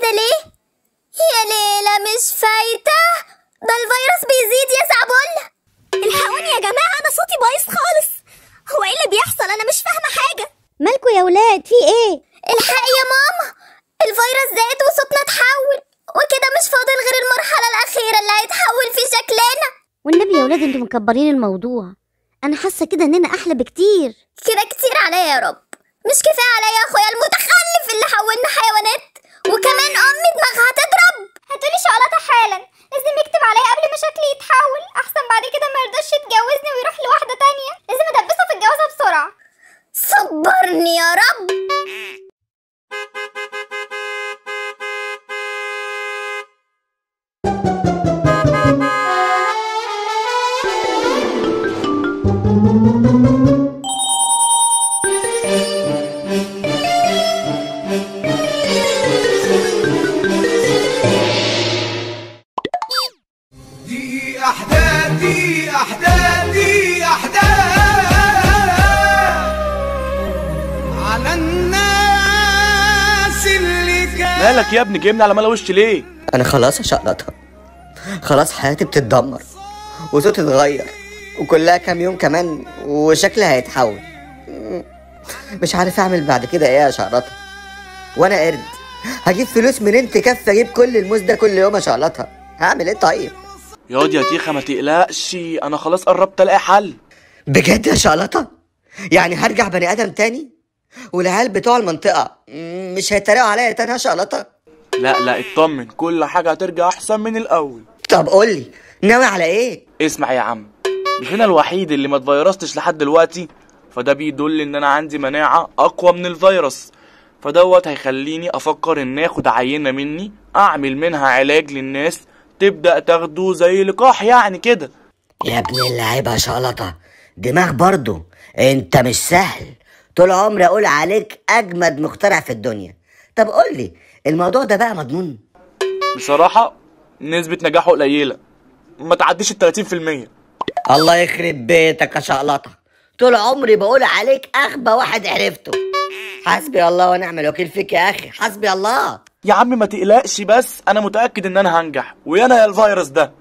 كده ليه يا ليلى مش فايتة ده الفيروس بيزيد يا زعبل الحقوني يا جماعة أنا صوتي بايظ خالص هو إيه اللي بيحصل أنا مش فاهمة حاجة مالكوا يا ولاد في ايه الحق يا ماما الفيروس زاد وصوتنا اتحول وكده مش فاضل غير المرحلة الأخيرة اللي هيتحول في شكلنا والنبي يا ولاد انتوا مكبرين الموضوع انا حاسه كده اننا احلى بكتير كده كتير عليا يا رب مش كفاية عليا أخويا المتخلف اللي حولنا حيوانات وكمان أمي دماغها هتضرب هاتولي شوكولاتة حالا لازم يكتب عليا قبل ما شكلي يتحول أحسن بعد كده ما يرضاش يتجوزني ويروح لواحدة تانية لازم أدبسه في الجوازة بسرعة صبرني يا رب دي أحداث دي أحداث دي أحداث على الناس اللي كان مالك يا ابني جايبني على ملا وش ليه انا خلاص شقلطها خلاص حياتي بتتدمر وصوتي اتغير وكلها كام يوم كمان وشكلي هيتحول مش عارف اعمل بعد كده ايه يا شقلطها وانا قرد هجيب فلوس منين تكفي اجيب كل الموز ده كل يوم اشقلطها هعمل ايه طيب ياض يا تيخه ما تقلقش انا خلاص قربت الاقي حل بجد يا شقلطة يعني هرجع بني ادم تاني والعيال بتوع المنطقة مش هيتريقوا عليا تاني يا شقلطة لا لا اطمن كل حاجه هترجع احسن من الاول طب قولي ناوي على ايه اسمع يا عم مش انا الوحيد اللي ما اتفيرستش لحد دلوقتي فده بيدل ان انا عندي مناعه اقوى من الفيروس فدوت هيخليني افكر ان اخد عينه مني اعمل منها علاج للناس تبدا تاخده زي لقاح يعني كده يا ابن اللعيبة يا شقلطة دماغ برضو انت مش سهل طول عمري اقول عليك اجمد مخترع في الدنيا طب قولي الموضوع ده بقى مضمون بصراحه نسبه نجاحه قليله ما تعديش ال 30% الله يخرب بيتك يا شقلطة طول عمري بقول عليك اغبى واحد عرفته حسبي الله ونعم الوكيل فيك يا اخي حسبي الله يا عم ما تقلقش بس انا متاكد ان انا هنجح ويانا يا الفيروس ده